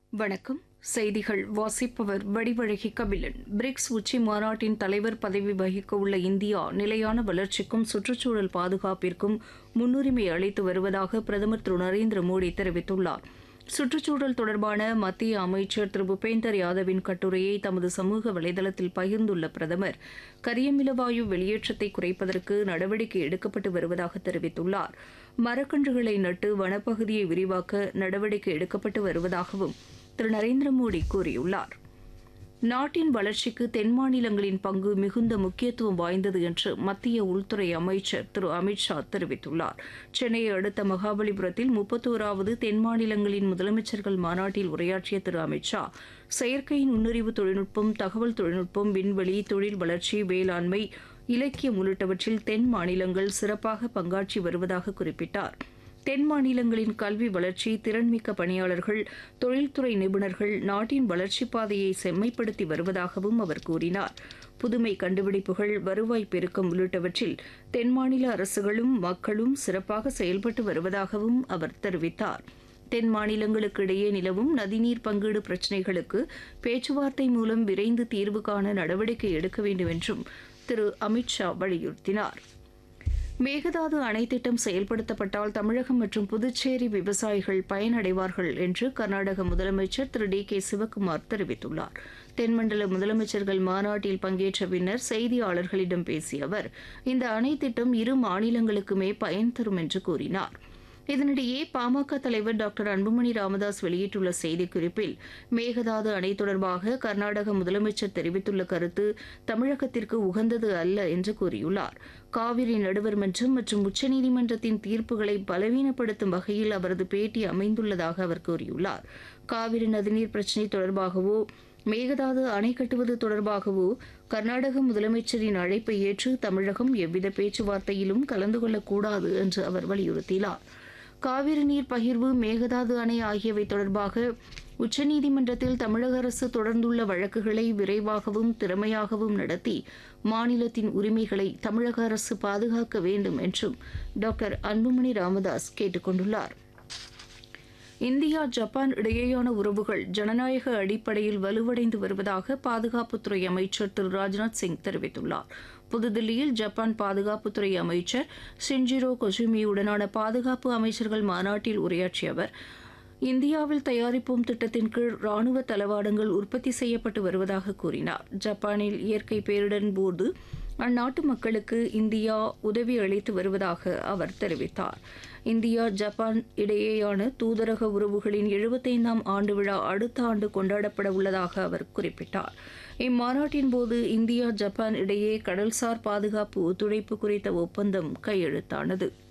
வணக்கம் செய்திகள் வாசிப்பவர் வடிவழகி கபிலன் பிரிக்ஸ் உச்சி மாநாட்டின் தலைவர் பதவி வகிக்க உள்ள இந்தியா நிலையான வளர்ச்சிக்கும் சுற்றுச்சூழல் பாதுகாப்பிற்கும் முன்னுரிமை அளித்து வருவதாக பிரதமர் திரு நரேந்திர மோடி தெரிவித்துள்ளார் சுற்றுச்சூழல் தொடர்பான மத்திய அமைச்சர் திரு பூபேந்தர் யாதவின் கட்டுரையை தமது சமூக வலைதளத்தில் பகிர்ந்துள்ள பிரதமர் கரியமிலவாயு வெளியேற்றத்தை குறைப்பதற்கு நடவடிக்கை எடுக்கப்பட்டு வருவதாக தெரிவித்துள்ளார் மரக்கன்றுகளை நட்டு வனப்பகுதியை விரிவாக்க நடவடிக்கை எடுக்கப்பட்டு வருவதாகவும் திரு நரேந்திர மோடி கூறியுள்ளார் நாட்டின் வளர்ச்சிக்கு தென் மாநிலங்களின் பங்கு மிகுந்த முக்கியத்துவம் வாய்ந்தது என்று மத்திய உள்துறை அமைச்சர் திரு அமித்ஷா தெரிவித்துள்ளார் சென்னையை அடுத்த மகாபலிபுரத்தில் முப்பத்தோராவது தென் மாநிலங்களின் முதலமைச்சர்கள் மாநாட்டில் உரையாற்றிய திரு அமித்ஷா செயற்கை நுண்ணறிவு தொழில்நுட்பம் தகவல் தொழில்நுட்பம் விண்வெளி தொழில் வளர்ச்சி வேளாண்மை இலக்கியம் உள்ளிட்டவற்றில் தென் மாநிலங்கள் சிறப்பாக பங்காற்றி வருவதாக குறிப்பிட்டார் தென் மாநிலங்களின் கல்வி வளர்ச்சி திறன்மிக்க பணியாளர்கள் தொழில்துறை நிபுணர்கள் நாட்டின் வளர்ச்சிப் பாதையை செம்மைப்படுத்தி வருவதாகவும் அவர் கூறினார் புதுமை கண்டுபிடிப்புகள் வருவாய் பெருக்கம் உள்ளிட்டவற்றில் தென் மாநில அரசுகளும் மக்களும் சிறப்பாக செயல்பட்டு வருவதாகவும் அவர் தெரிவித்தார் தென் மாநிலங்களுக்கு இடையே நிலவும் நதிநீர் பங்கீடு பிரச்சினைகளுக்கு பேச்சுவார்த்தை மூலம் விரைந்து தீர்வு காண நடவடிக்கை எடுக்க வேண்டும் என்றும் திரு அமித்ஷா வலியுறுத்தினார் மேகதாது அணை திட்டம் செயல்படுத்தப்பட்டால் தமிழகம் மற்றும் புதுச்சேரி விவசாயிகள் பயனடைவார்கள் என்று கர்நாடக முதலமைச்சர் திரு டி கே சிவக்குமார் தெரிவித்துள்ளார் தென்மண்டல முதலமைச்சர்கள் மாநாட்டில் பங்கேற்ற பின்னர் செய்தியாளர்களிடம் பேசிய அவர் இந்த அணை திட்டம் இரு மாநிலங்களுக்குமே பயன் தரும் என்று கூறினார் இதனிடையே பாமக தலைவர் டாக்டர் அன்புமணி ராமதாஸ் வெளியிட்டுள்ள செய்திக்குறிப்பில் மேகதாது அணை தொடர்பாக கர்நாடக முதலமைச்சர் தெரிவித்துள்ள கருத்து தமிழகத்திற்கு உகந்தது அல்ல என்று கூறியுள்ளார் காவிரி நடுவர் மன்றம் மற்றும் உச்சநீதிமன்றத்தின் தீர்ப்புகளை பலவீனப்படுத்தும் வகையில் அவரது பேட்டி அமைந்துள்ளதாக அவர் கூறியுள்ளார் காவிரி நதிநீர் பிரச்சினை தொடர்பாகவோ மேகதாது அணை கட்டுவது தொடர்பாகவோ கர்நாடக முதலமைச்சரின் அழைப்பை ஏற்று தமிழகம் எவ்வித பேச்சுவார்த்தையிலும் கலந்து கொள்ளக்கூடாது என்று அவர் வலியுறுத்தினார் காவிரி நீர் பகிர்வு மேகதாது அணை ஆகியவை தொடர்பாக உச்சநீதிமன்றத்தில் தமிழக அரசு தொடர்ந்துள்ள வழக்குகளை விரைவாகவும் திறமையாகவும் நடத்தி மாநிலத்தின் உரிமைகளை தமிழக அரசு பாதுகாக்க வேண்டும் என்றும் டாக்டர் அன்புமணி ராமதாஸ் கேட்டுக் கொண்டுள்ளார் இந்தியா ஜப்பான் இடையேயான உறவுகள் ஜனநாயக அடிப்படையில் வலுவடைந்து வருவதாக பாதுகாப்புத்துறை அமைச்சர் திரு ராஜ்நாத் சிங் தெரிவித்துள்ளார் புதுதில்லியில் ஜப்பான் பாதுகாப்புத்துறை அமைச்சர் சின்ஜிரோ கொசுமியுடனான பாதுகாப்பு அமைச்சர்கள் மாநாட்டில் உரையாற்றிய அவர் இந்தியாவில் தயாரிப்போம் திட்டத்தின் கீழ் ராணுவ தளவாடங்கள் உற்பத்தி செய்யப்பட்டு வருவதாக கூறினார் ஜப்பானில் இயற்கை பேரிடரின் போது அந்நாட்டு மக்களுக்கு இந்தியா உதவி அளித்து வருவதாக அவர் தெரிவித்தார் இந்தியா ஜப்பான் இடையேயான தூதரக உறவுகளின் எழுபத்தைந்தாம் ஆண்டு விழா அடுத்த ஆண்டு கொண்டாடப்பட உள்ளதாக அவர் குறிப்பிட்டார் இம்மாநாட்டின் போது இந்தியா ஜப்பான் இடையே கடல்சார் பாதுகாப்பு ஒத்துழைப்பு குறித்த ஒப்பந்தம் கையெழுத்தானது